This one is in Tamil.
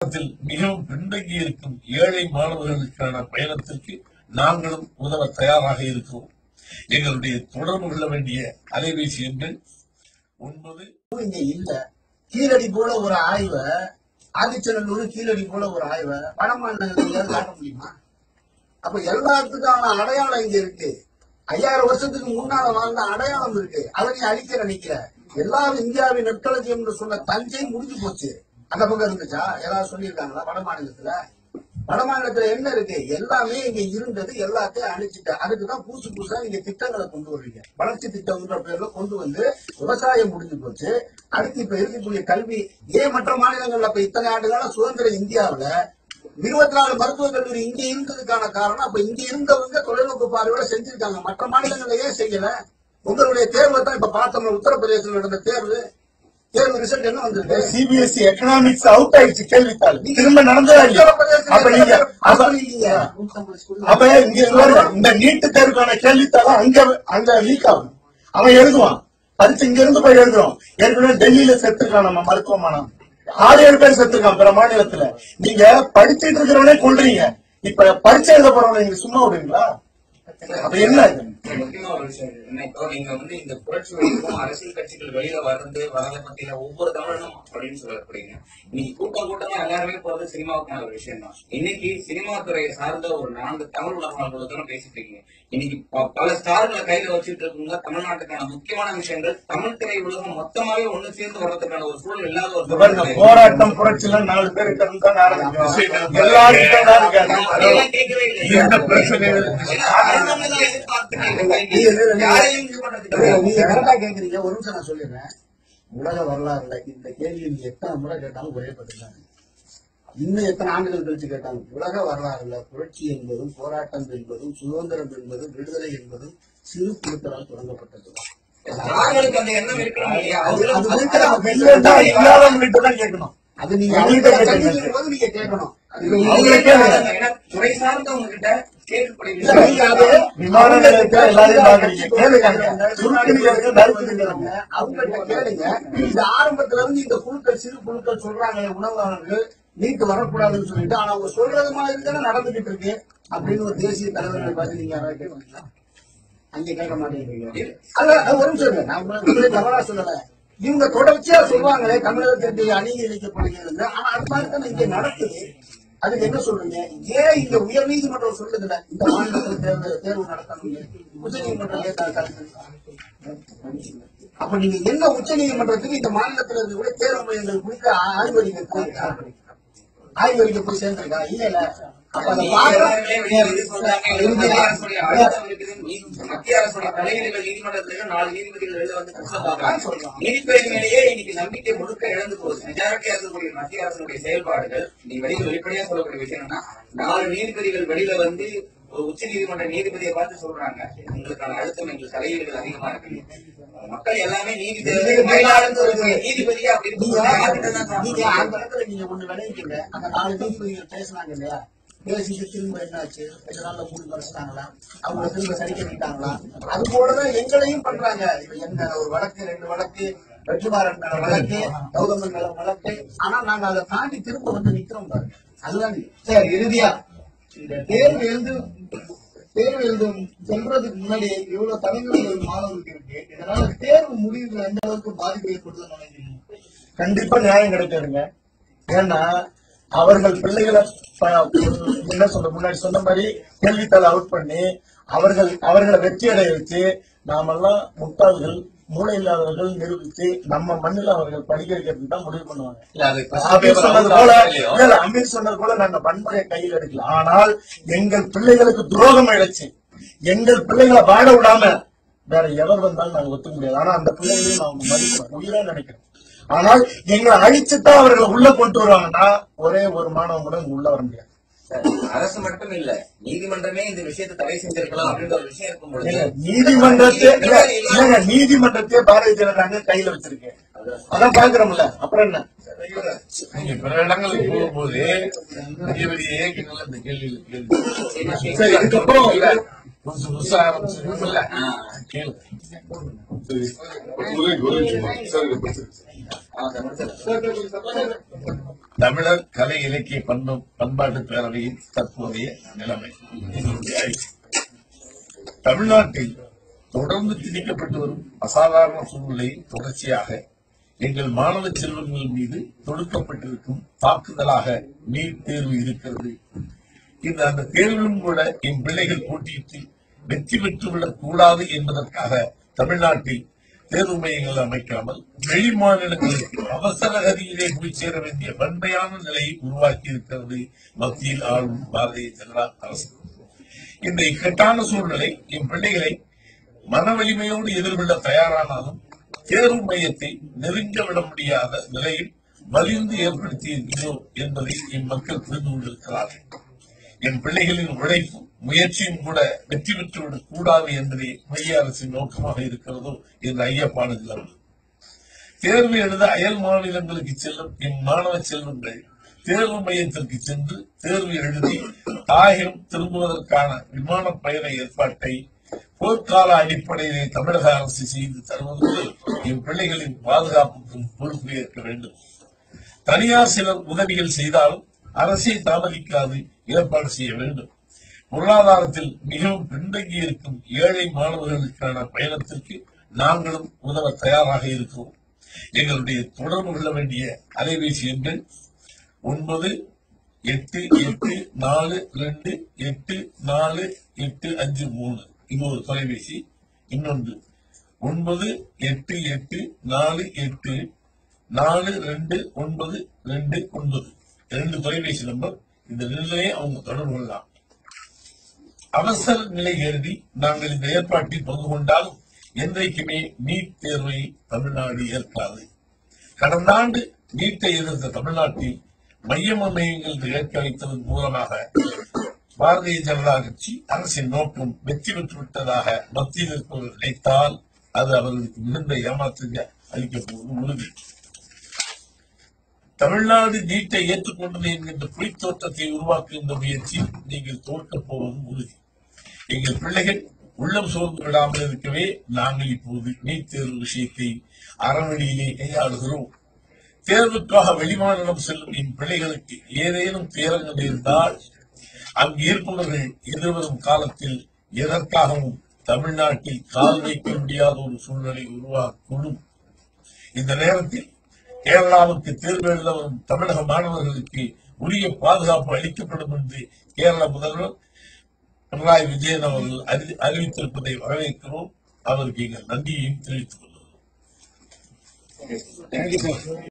தமிழகத்தில் மிகவும் பின்தங்கி இருக்கும் ஏழை மாணவர்களுக்கான பயணத்திற்கு நாங்களும் உதவ தயாராக இருக்கிறோம் எங்களுடைய தொடர்பு கொள்ள வேண்டிய அலைபேசி எண்கள் ஒன்பது இங்க இல்ல கீழடி போல ஒரு ஆய்வை ஆதிச்சநல்லூர் கீழடி போல ஒரு ஆய்வை வட மாநிலங்களுக்கு காட்ட முடியுமா அப்ப எல்லாத்துக்கான அடையாளம் இங்க இருக்கு ஐயாயிரம் வருஷத்துக்கு முன்னால வாழ்ந்த அடையாளம் இருக்கு அதை நீ அழிக்க நினைக்கிற எல்லாரும் இந்தியாவின் நெற்களஞ்சியம் என்று சொன்ன தஞ்சை முடிஞ்சு போச்சு அந்த பக்கம் இருந்துச்சா யாராவது சொல்லியிருக்காங்களா வட மாநிலத்துல வட மாநிலத்துல என்ன இருக்கு எல்லாமே இங்க இருந்தது எல்லாத்தையும் அழிச்சிட்டு அதுக்குதான் புதுசு புதுசா நீங்க திட்டங்களை கொண்டு வர்றீங்க வளர்ச்சி திட்டம்ன்ற பேர்ல கொண்டு வந்து விவசாயம் முடிஞ்சு போச்சு அடுத்து இப்ப இருக்கக்கூடிய கல்வி ஏன் மற்ற மாநிலங்கள்ல இப்ப இத்தனை ஆண்டு காலம் சுதந்திர இந்தியாவுல இருபத்தி நாலு மருத்துவக் கல்லூரி இங்க இருந்ததுக்கான காரணம் அப்ப இங்க இருந்தவங்க தொலைநோக்கு பார்வையோட செஞ்சிருக்காங்க மற்ற மாநிலங்கள்ல ஏன் செய்யல உங்களுடைய தேர்வை தான் இப்ப பார்த்தோம்ல உத்தரப்பிரதேசத்தில் நடந்த தேர்வு தேர்வு ரிசல்ட் என்ன வந்திருக்கு சிபிஎஸ்இ எக்கனாமிக்ஸ் அவுட் ஆயிடுச்சு கேள்வித்தாள் திரும்ப நடந்ததா இல்லையா அப்ப நீங்க அப்ப அப்ப இங்க பாருங்க, இந்த நீட்டு தேர்வுக்கான கேள்வித்தாள அங்க அங்க லீக் ஆகும் அவன் எழுதுவான் பரிச்சு இங்க இருந்து போய் எழுதுறோம் ஏற்கனவே டெல்லியில செத்துருக்கான் நம்ம மருத்துவமனை ஆறு ஏழு பேர் செத்துருக்கான் பிற மாநிலத்துல நீங்க படிச்சிட்டு இருக்கிறவனே கொள்றீங்க இப்ப பரிச்சை எழுத போறவனை நீங்க சும்மா விடுவீங்களா அப்ப என்ன இது முக்கியமா ஒரு விஷயம் இருக்கு. என்ன இப்போ நீங்க வந்து இந்த புரட்சி வழிக்கும் அரசியல் கட்சிகள் வெளியில வர்றது வரத பத்தியில ஒவ்வொரு தமிழனும் அப்படின்னு சொல்லப்படுறீங்க இன்னைக்கு கூட்டம் கூட்டமா எல்லாருமே போறது சினிமாவுக்கான ஒரு விஷயம் தான் இன்னைக்கு சினிமா துறையை சார்ந்த ஒரு நான்கு தமிழ் உணர்வாளர்களும் பேசிட்டு இருக்கீங்க இன்னைக்கு ப- பல ஸ்டார்களை கையில வச்சுட்டு இருக்கவங்க தமிழ்நாட்டுக்கான முக்கியமான விஷயங்கள் தமிழ் திரை உலகம் மொத்தமாவே ஒண்ணு சேர்ந்து வர்றதுக்கான ஒரு சூழல் இல்லாத ஒரு இது பாருங்க சூழல் போராட்டம் புரட்சியில நாலு பேர் இருக்கிறது தான் ஆரம்பிக்கும் எல்லாருக்கும் தான் இருக்காது அப்படியெல்லாம் கேட்கவே இல்லை. எந்த பிரச்சனையும் ஏன்னா, அரசாங்கம் தான் எதிர்பார்த்துட்டு யாரையும் இது பண்றதுக்கு நீங்க கரெக்டா கேக்குறீங்க ஒரு நிமிஷம் நான் சொல்லிடுறேன் உலக வரலாறுல இந்த கேள்வி நீங்க எத்தனை முறை கேட்டாலும் ஒரே பதில் தான் இன்னும் எத்தனை ஆண்டுகள் கழிச்சு கேட்டாங்க உலக வரலாறுல புரட்சி என்பதும் போராட்டம் என்பதும் சுதந்திரம் என்பதும் விடுதலை என்பதும் சிறு குழுக்களால் தொடங்கப்பட்டது அவங்களுக்கு அந்த எண்ணம் இருக்கணும் இல்லையா அது அவங்களும் அது இருக்கிற இல்லைன்னா இல்லாதவங்ககிட்ட தான் கேட்கணும் அது நீங்க அவங்ககிட்ட அவங்ககிட்ட கேட்கணும். சந்திக்கும் போது நீங்க கேட்கணும் அது அவங்களே கேளுங்க. ஏன்னா, துறை சார்ந்தவங்க கிட்ட கேட்கக்கூடிய இல்ல, நீங்க அது விமான நிலையத்துல எல்லாரையும் பாக்குறீங்க கேளுங்க சுருக்குன்னு கேளுங்க தடுக்குன்னு கேளுங்க அவங்கள்ட்ட கேளுங்க இந்த ஆரம்பத்துல இருந்து இந்த குழுக்கள் சிறு குழுக்கள் சொல்றாங்க உணவாளர்கள் நீட்டு வரக்கூடாதுன்னு சொல்லிட்டு ஆனா அவங்க சொல்றது மாதிரி தானே நடந்துகிட்டு இருக்கு அப்படின்னு ஒரு தேசிய தலைவர்களை பார்த்து நீங்க யாராவது கேட்கணுங்களா அங்க கேட்க மாட்டேங்கிறீங்க அல்ல அது ஒரு நிமிஷம் இருங்க. நான் உங்களை உங்களை தவறா சொல்லல இவங்க தொடர்ச்சியா சொல்லுவாங்களே தமிழகத்திற்கு அநீதி இழைக்கப்படுகிறது ஆனா அது மாதிரி தானே இங்க நடக்குது அதுக்கு என்ன சொல்றீங்க ஏன் இங்க உயர் நீதிமன்றம் சொல்லுதுல இந்த மாநிலத்தில் தேர்வு தேர்வு நடத்தணும் உச்ச நீதிமன்றம் ஏன் தடுக்குது? அப்ப நீங்க என்ன உச்ச நீதிமன்றத்துக்கு இந்த மாநிலத்தில் இருந்து கூட தேர்வு மையங்கள் குறித்து ஆய்வறிக்கை போயிருக்கா ஆய்வறிக்கை போய் சேர்ந்திருக்கா இல்ல இல்ல அப்ப அதை எல்லாருமே வெளியே வந்து பார்க்க சொல்றாங்க, மத்திய அரசுடைய அழுத்தம் இருக்குது, நீதி- மத்திய அரசுடைய தலையீடுகள் நீதிமன்றத்துல நாலு நீதிபதிகள் வெளியில வந்து குற்றம் பார்க்கறாங்க. நீதித்துறை மேலேயே இன்னைக்கு நம்பிக்கை முழுக்க இழந்து போகுது மெஜாரிட்டியா இருக்கக்கூடிய மத்திய அரசுடைய செயல்பாடுகள் நீ வெளியில வெளிப்படையா சொல்லக்கூடிய விஷயம் என்னன்னா நாலு நீதிபதிகள் வெளியில வந்து ஒரு உச்ச நீதிமன்ற நீதிபதியை பார்த்து சொல்றாங்க உங்களுக்கான அழுத்தம் எங்களுக்கு தலையீடுகள் அதிகமா இருக்கு மக்கள் எல்லாமே நீதி மயிலாடுதுறை ஒரு நீதிபதியா அப்படி நீங்க யார்கிட்ட தான் நீங்க சாப்பிடுறாங்க? அந்த இடத்துல நீங்க ஒண்ணு விளைவிக்கீங்க அந்த நாலு நீதிபதிகள் பேசுனாங்க இல்லையா பேசிட்டு திரும்ப என்னாச்சு ரெண்டு நாள்ல மூடி மறைச்சிட்டாங்களா அவங்க திரும்ப சரி பண்ணிட்டாங்களா அது போலதான் எங்களையும் பண்றாங்க இப்ப என்ன ஒரு வழக்கு ரெண்டு வழக்கு வெற்றிமாறன் மேல வழக்கு கௌதமன் மேல வழக்கு ஆனா நாங்க அதை தாண்டி திரும்ப வந்து நிக்கிறோம் பாருங்க அதுதான் சரி இறுதியா இந்த தேர்வு எழுந்து தேர்வு எழுதும் செல்றதுக்கு முன்னாடி இவ்வளவு தலைமுறைகள் மாணவர்களுக்கு இருக்கு இதனால தேர்வு முடிவுகள் எந்த அளவுக்கு பாதிப்பு ஏற்படுதுன்னு நினைக்கிறீங்க கண்டிப்பா நியாயம் கிடைக்காதுங்க ஏன்னா அவர்கள் பிள்ளைகளை ப- என்ன சொல்ற முன்னாடி சொன்ன மாதிரி கேள்வித்தாள் அவுட் பண்ணி அவர்கள் அவர்களை வெற்றி அடைய வச்சு நாமெல்லாம் முட்டாள்கள் மூளை இல்லாதவர்கள் நிரூபித்து நம்ம மண்ணில் அவர்கள் படிக்க வைக்கிறதுக்கு தான் முடிவு பண்ணுவாங்க இல்ல அது அமீர் சொன்னது போல இல்ல, இல்ல, அமீர் சொன்னது போல நாங்க வன்முறையை கையில் எடுக்கல ஆனால் எங்கள் பிள்ளைகளுக்கு துரோகம் இழைச்சு எங்கள் பிள்ளைகளை வாழ விடாம வேற எவர் வந்தாலும் நாங்க ஒத்துக்க முடியாது ஆனா அந்த பிள்ளைகளையும் நாங்க மதிக்கிறோம் உயிரா நினைக்கிறோம் ஆனால் எங்களை அழிச்சுதான் அவர்களை உள்ள கொண்டு வருவாங்கன்னா ஒரே ஒரு மாணவன் கூட இங்க உள்ள வர முடியாது சார், அரசு மட்டும் இல்ல நீதிமன்றமே இந்த விஷயத்தை தடை செஞ்சிருக்கலாம் அப்படின்ற ஒரு விஷயம் இருக்கும் பொழுது ஏங்க, நீதிமன்றத்தை இல்ல, இல்லங்க நீதிமன்றத்தையே பாரதிய ஜனதா அங்க கையில வச்சிருக்கேன் அதான் பாக்குறோம்ல அப்புறம் என்ன நீங்க பிற இடங்களுக்கு போகும்போது நீதிபதியே கேட்கல இந்த கேள்வி கேள்வி சரி இதுக்கப்புறம் இல்ல புதுசு புதுசா ஆரம்பிச்சிருக்கீங்கல்ல கேளு சரி ஒரே ஒரே நிமிஷம் சார் இதை படிச்சிருக்கேன் தமிழர் கலை இலக்கிய பண்பு பண்பாட்டு பேரவையின் தற்போதைய நிலைமை எங்களுடைய ஆய்வு. தமிழ்நாட்டில் தொடர்ந்து திணிக்கப்பட்டு வரும் அசாதாரண சூழ்நிலையின் தொடர்ச்சியாக எங்கள் மாணவ செல்வங்கள் மீது தொடுக்கப்பட்டிருக்கும் தாக்குதலாக நீட் தேர்வு இருக்கிறது இந்த அந்த தேர்விலும் கூட என் பிள்ளைகள் போட்டியிட்டு வெற்றி பெற்றுவிடக் கூடாது என்பதற்காக தமிழ்நாட்டில் தேர்வு மையங்கள் அமைக்காமல் வெளி மாநிலங்களுக்கு அவசர கதியிலே போய் சேர வேண்டிய வன்மையான நிலையை உருவாக்கி இருக்கிறது மத்தியில் ஆளும் பாரதிய ஜனதா அரசு இந்த இக்கட்டான சூழ்நிலை என் பிள்ளைகளை மன வலிமையோடு எதிர்கொள்ள தயாரானாலும் தேர்வு மையத்தை நெருங்க விட முடியாத நிலையில் வலிந்து ஏற்படுத்தி இருக்கிறோம் என்பதை என் மக்கள் புரிந்து கொண்டிருக்கிறார்கள் என் பிள்ளைகளின் உழைப்பும் முயற்சியும் கூட வெற்றி பெற்றுவிடக் கூடாது என்பதே மைய அரசின் நோக்கமாக இருக்கிறதோ என்ற ஐயப்பாடு நிலவு தேர்வு எழுத அயல் மாநிலங்களுக்கு செல்லும் என் மாணவ செல்வங்கள் தேர்வு மையத்திற்கு சென்று தேர்வு எழுதி தாயகம் திரும்புவதற்கான விமான பயண ஏற்பாட்டை போர்க்கால அடிப்படையிலே தமிழக அரசு செய்து தருவதோடு என் பிள்ளைகளின் பாதுகாப்புக்கும் பொறுப்பு ஏற்க வேண்டும் தனியார் சிலர் உதவிகள் செய்தாலும் அரசை தாமதிக்காது ஏற்பாடு செய்ய வேண்டும் பொருளாதாரத்தில் மிகவும் பின்தங்கி இருக்கும் ஏழை மாணவர்களுக்கான பயணத்திற்கு நாங்களும் உதவ தயாராக இருக்கிறோம் எங்களுடைய தொடர்பு கொள்ள வேண்டிய அலைபேசி எண்கள் ஒன்பது எட்டு எட்டு நாலு ரெண்டு எட்டு நாலு எட்டு அஞ்சு மூணு இது ஒரு தொலைபேசி இன்னொன்று ஒன்பது எட்டு எட்டு நாலு எட்டு நாலு ரெண்டு ஒன்பது ரெண்டு ஒன்பது ரெண்டு தொலைபேசி நம்பர் இந்த நிலையை அவங்க தொடர்பு கொள்ளலாம் அவசர நிலை கருதி நாங்கள் இந்த ஏற்பாட்டில் பங்கு கொண்டாலும் என்றைக்குமே நீட் தேர்வை தமிழ்நாடு ஏற்காது கடந்த ஆண்டு நீட்டை எதிர்த்த தமிழ்நாட்டில் மையம் மையங்கள் ஏற்க வைத்ததன் மூலமாக பாரதிய ஜனதா கட்சி அரசின் நோக்கம் வெற்றி பெற்று விட்டதாக மத்தியில் இருப்பவர்கள் நினைத்தால் அது அவர்களுக்கு மிகுந்த ஏமாற்றத்தை அளிக்கப் போவது உறுதி தமிழ்நாடு நீட்டை ஏற்றுக்கொண்டது என்கின்ற பொய்த் தோற்றத்தை உருவாக்குகின்ற முயற்சியில் நீங்கள் தோற்கப் போவது உறுதி எங்கள் பிள்ளைகள் உள்ளம் சோர்ந்து விடாமல் இருக்கவே நாங்கள் இப்போது நீட் தேர்வு விஷயத்தை அறவழியிலே கையாளுகிறோம் தேர்வுக்காக வெளிமாநிலம் செல்லும் என் பிள்ளைகளுக்கு ஏதேனும் துயரங்கள் இருந்தால் அங்கு இருப்பவர்கள் எதிர்வரும் காலத்தில் எதற்காகவும் தமிழ்நாட்டில் கால் வைக்க முடியாத ஒரு சூழ்நிலை உருவாக்கும் இந்த நேரத்தில் கேரளாவுக்கு தேர்வு எழுத வரும் தமிழக மாணவர்களுக்கு உரிய பாதுகாப்பு அளிக்கப்படும் என்று கேரள முதல்வர் பினராயி விஜயன் அவர்கள் அறி- அறிவித்திருப்பதை வரவேற்கிறோம் அவருக்கு எங்கள் நன்றியையும் தெரிவித்துக் கொள்கிறோம்